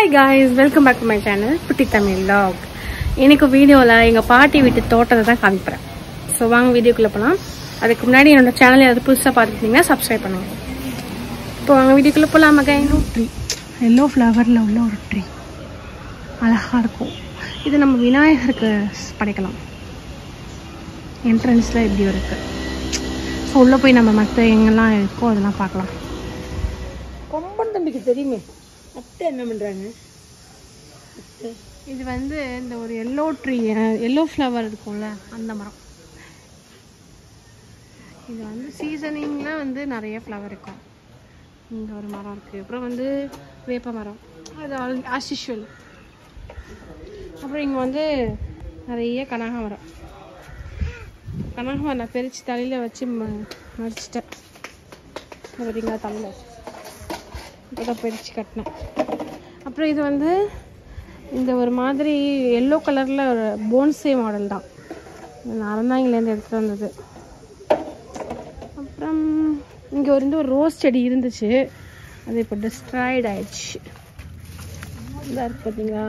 hi guys welcome back to my channel புட்டி Tamil lock இன்னைக்கு வீடியோவில் எங்கள் பாட்டி வீட்டு தோட்டத்தை தான் காமிப்பேன் ஸோ வாங்க வீடியோக்குள்ளே போகலாம் அதுக்கு முன்னாடி என்னோட சேனல் யாராவது புதுசாக பார்த்துருந்தீங்கன்னா சப்ஸ்கிரைப் பண்ணுங்க இப்போ வாங்க வீடியோக்குள்ளே போகலாம் மகன் ட்ரீ எல்லோ ஃப்ளவரில் உள்ள ஒரு ட்ரீ அழகாக இருக்கும் இது நம்ம விநாயகருக்கு படைக்கலாம் என்ட்ரன்ஸில் இப்படி இருக்கு ஸோ உள்ளே போய் நம்ம மற்ற எங்கெல்லாம் இருக்கோ அதெல்லாம் பார்க்கலாம் கொம்பன் தம்பிக்கு தெரியுமே அத்தை என்ன பண்றாங்க இது வந்து இந்த ஒரு எல்லோ ட்ரீ எல்லோ ஃப்ளவர் இருக்கும்ல அந்த மரம் இது வந்து சீசனிங்கில் வந்து நிறைய ஃப்ளவர் இருக்கும் இங்கே ஒரு மரம் இருக்குது அப்புறம் வந்து வேப்ப மரம் அது ஆஸ் யூஷுவல் அப்புறம் இங்கே வந்து நிறைய கனகாமரம் கனகாமரம் நான் பெரிச்சு தலையில் வச்சு ம மடிச்சிட்டேன் இதை பார்த்தீங்களா தலையில் வச்சு இப்போதான் பிரித்து கட்டினேன் அப்புறம் இது வந்து இந்த ஒரு மாதிரி எல்லோ கலரில் ஒரு போன்சே மாடல் தான் இது நான் அறந்தாங்கிலேருந்து எடுத்துகிட்டு வந்தது அப்புறம் இங்கே ஒரு வந்து ஒரு ரோஸ் செடி இருந்துச்சு அது இப்போ டிஸ்ட்ராய்ட் ஆயிடுச்சு இதாக இருக்கு பார்த்தீங்களா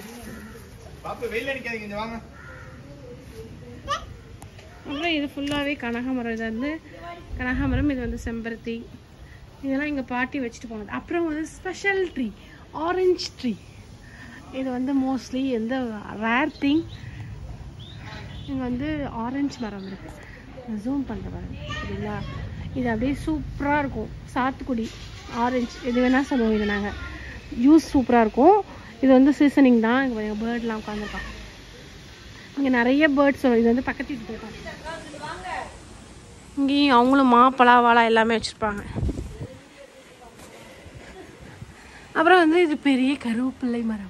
அப்புறம் இது ஃபுல்லாகவே கனகாமரம் இது வந்து கனகாமரம் இது வந்து செம்பருத்தி இதெல்லாம் எங்கள் பாட்டி வச்சுட்டு போனது அப்புறம் வந்து ஸ்பெஷல் ட்ரீ ஆரஞ்சு ட்ரீ இது வந்து மோஸ்ட்லி எந்த ரேர் திங் இங்கே வந்து ஆரஞ்சு மரம் இருக்குது ஜூம் பண்ணுற பாருங்க சரிங்களா இது அப்படியே சூப்பராக இருக்கும் சாத்துக்குடி ஆரஞ்சு இது வேணால் சொல்லுவோம் இது நாங்கள் ஜூஸ் சூப்பராக இருக்கும் இது வந்து சீசனிங் தான் இங்கே எங்கள் பேர்ட்லாம் உட்காந்துருக்கான் இங்கே நிறைய பேர்ட்ஸ் வரும் இது வந்து பக்கத்து வீட்டு போயிட்டாங்க இங்கேயும் அவங்களும் மா பலா வாழை எல்லாமே வச்சுருப்பாங்க அப்புறம் வந்து இது பெரிய கருவேப்பிள்ளை மரம்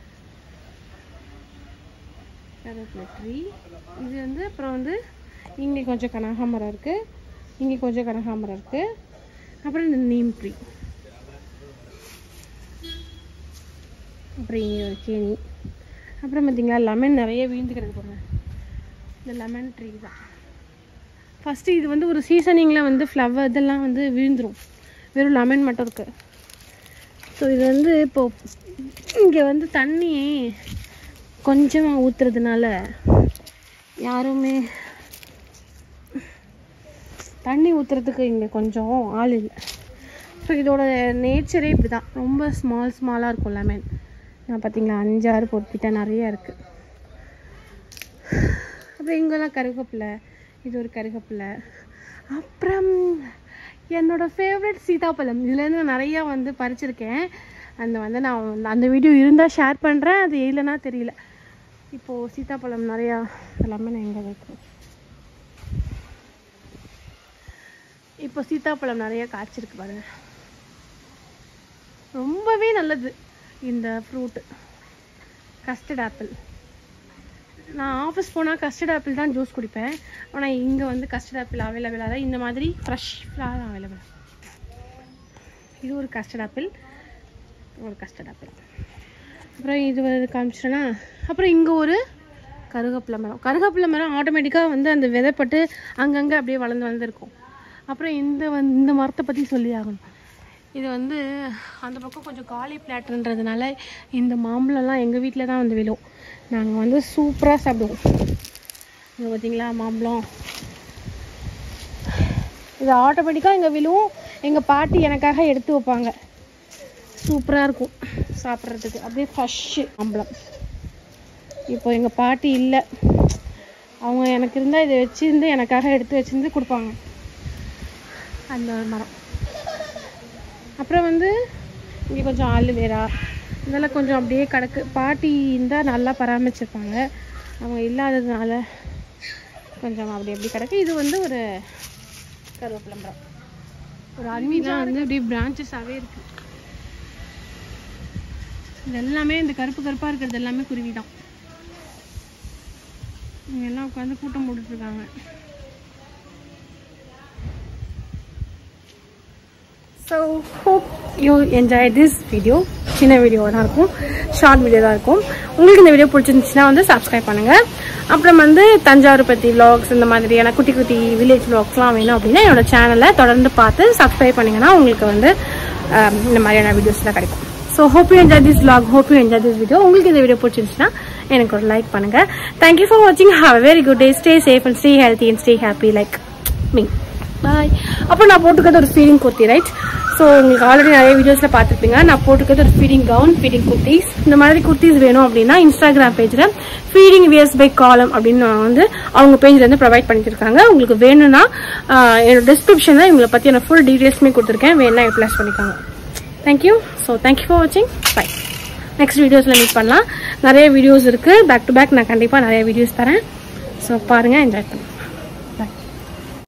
கருவேப்பிலை ட்ரீ இது வந்து அப்புறம் வந்து இங்கே கொஞ்சம் கனகாமரம் இருக்குது இங்கே கொஞ்சம் கனகாமரம் இருக்குது அப்புறம் இந்த நீம் ட்ரீ அப்புறம் இங்கே ஒரு கேணி அப்புறம் பார்த்தீங்களா லெமன் நிறைய வீழ்ந்து கிடக்கு பாருங்க இந்த லெமன் ட்ரீ தான் ஃபஸ்ட்டு இது வந்து ஒரு சீசனிங்கில் வந்து ஃப்ளவர் இதெல்லாம் வந்து விழுந்துரும் வெறும் லெமன் மட்டும் இருக்குது ஸோ இது வந்து இப்போ இங்கே வந்து தண்ணி கொஞ்சமாக ஊற்றுறதுனால யாருமே தண்ணி ஊற்றுறதுக்கு இங்கே கொஞ்சம் ஆள் இல்லை ஸோ இதோட நேச்சரே இப்படி தான் ரொம்ப ஸ்மால் ஸ்மாலாக இருக்கும் லெமன் நான் பார்த்தீங்களா அஞ்சாறு பொறுப்பிட்டா நிறைய இருக்குது அப்புறம் இங்கெல்லாம் கருகப்பில்லை இது ஒரு கருகப்பில்லை அப்புறம் என்னோட ஃபேவரட் சீதாப்பழம் இதுலேருந்து நான் நிறையா வந்து பறிச்சிருக்கேன் அந்த வந்து நான் அந்த வீடியோ இருந்தால் ஷேர் பண்ணுறேன் அது இல்லைன்னா தெரியல இப்போது சீதாப்பழம் நிறையா எல்லாமே நான் எங்கே வைக்கிறேன் இப்போ சீதாப்பழம் நிறைய காய்ச்சிருக்கு பாருங்க ரொம்பவே நல்லது இந்த ஃப்ரூட்டு கஸ்டர்ட் ஆப்பிள் நான் ஆஃபீஸ் போனால் கஸ்டர்ட் ஆப்பிள் தான் ஜூஸ் குடிப்பேன் ஆனால் இங்கே வந்து கஸ்டர்ட் ஆப்பிள் அவைலபிளாக தான் இந்த மாதிரி ஃப்ரெஷ்ஷாக தான் அவைலபிள் இது ஒரு கஸ்டர்ட் ஆப்பிள் ஒரு கஸ்டர்ட் ஆப்பிள் அப்புறம் இது வந்து காமிச்சிட்டேன்னா அப்புறம் இங்கே ஒரு கருகப்பிலை மரம் கருகப்பிலை மரம் ஆட்டோமேட்டிக்காக வந்து அந்த விதைப்பட்டு அங்கங்கே அப்படியே வளர்ந்து வளர்ந்துருக்கும் அப்புறம் இந்த வந்து இந்த மரத்தை பற்றி சொல்லி ஆகணும் இது வந்து அந்த பக்கம் கொஞ்சம் காலி பிளாட்ன்றதுனால இந்த மாம்பழம்லாம் எங்கள் வீட்டில் தான் வந்து விழும் நாங்கள் வந்து சூப்பராக சாப்பிடுவோம் இங்கே பார்த்தீங்களா மாம்பழம் இது ஆட்டோமேட்டிக்காக இங்கே விழுவும் எங்கள் பாட்டி எனக்காக எடுத்து வைப்பாங்க சூப்பராக இருக்கும் சாப்பிட்றதுக்கு அப்படியே ஃப்ரெஷ்ஷு மாம்பழம் இப்போ எங்கள் பாட்டி இல்லை அவங்க எனக்கு இருந்தால் இதை வச்சுருந்து எனக்காக எடுத்து வச்சிருந்து கொடுப்பாங்க அந்த ஒரு மரம் அப்புறம் வந்து இங்கே கொஞ்சம் ஆலுவேரா இதெல்லாம் கொஞ்சம் அப்படியே கிடக்கு பாட்டி இருந்தால் நல்லா பராமரிச்சிருப்பாங்க அவங்க இல்லாததுனால கொஞ்சம் அப்படி அப்படி கிடக்கு இது வந்து ஒரு கருவேப்பிலை மரம் ஒரு அருவிலாம் வந்து அப்படியே பிரான்ச்சஸாகவே இருக்கு இது எல்லாமே இந்த கருப்பு கருப்பாக இருக்கிறது எல்லாமே குருவி தான் இவங்க எல்லாம் உட்காந்து கூட்டம் போட்டுட்ருக்காங்க so hope you enjoy this video சின்ன வீடியோ தான் இருக்கும் ஷார்ட் வீடியோ தான் இருக்கும் உங்களுக்கு இந்த வீடியோ பிடிச்சிருந்துச்சுன்னா வந்து சப்ஸ்கிரைப் பண்ணுங்கள் அப்புறம் வந்து தஞ்சாவூர் பற்றி vlogs இந்த மாதிரியான குட்டி குட்டி வில்லேஜ் vlogsலாம் வேணும் அப்படின்னா என்னோட சேனலை தொடர்ந்து பார்த்து சப்ஸ்கிரைப் பண்ணிங்கன்னா உங்களுக்கு வந்து ஆம், இந்த மாதிரியான வீடியோஸ்லாம் கிடைக்கும் so hope you enjoy this vlog hope you enjoy this video உங்களுக்கு இந்த வீடியோ பிடிச்சிருந்துச்சுன்னா எனக்கு ஒரு லைக் பண்ணுங்க தேங்க்யூ ஃபார் வாட்சிங் have a very good day stay safe and stay healthy and stay happy like me bye அப்புறம் நான் போட்டுக்கிறது ஒரு ஃபீடிங் குர்த்தி ரைட் ஸோ உங்களுக்கு ஆல்ரெடி நிறைய வீடியோஸில் பார்த்துருப்பீங்க நான் போட்டுக்கிறது ஒரு ஃபீடிங் கவுன் ஃபீடிங் குர்த்திஸ் இந்த மாதிரி குர்த்திஸ் வேணும் அப்படின்னா இன்ஸ்டாகிராம் பேஜில் ஃபீடிங் வியர்ஸ் பை காலம் அப்படின்னு நான் வந்து அவங்க பேஜில் இருந்து ப்ரொவைட் பண்ணியிருக்காங்க உங்களுக்கு வேணும்னா ஆஹ், என்னோட டிஸ்கிரிப்ஷனில் இவங்களை பற்றியான ஃபுல் டீட்டெயில்ஸுமே கொடுத்துருக்கேன் வேணா ப்ளஸ் பண்ணிக்கோங்க தேங்க்யூ ஸோ தேங்க்யூ ஃபார் வாட்சிங் பை நெக்ஸ்ட் வீடியோஸில் மீட் பண்ணலாம் நிறைய வீடியோஸ் இருக்குது பேக் டு பேக் நான் கண்டிப்பாக நிறைய வீடியோஸ் தரேன் ஸோ பாருங்கள் என்ஜாய் பண்ணுங்க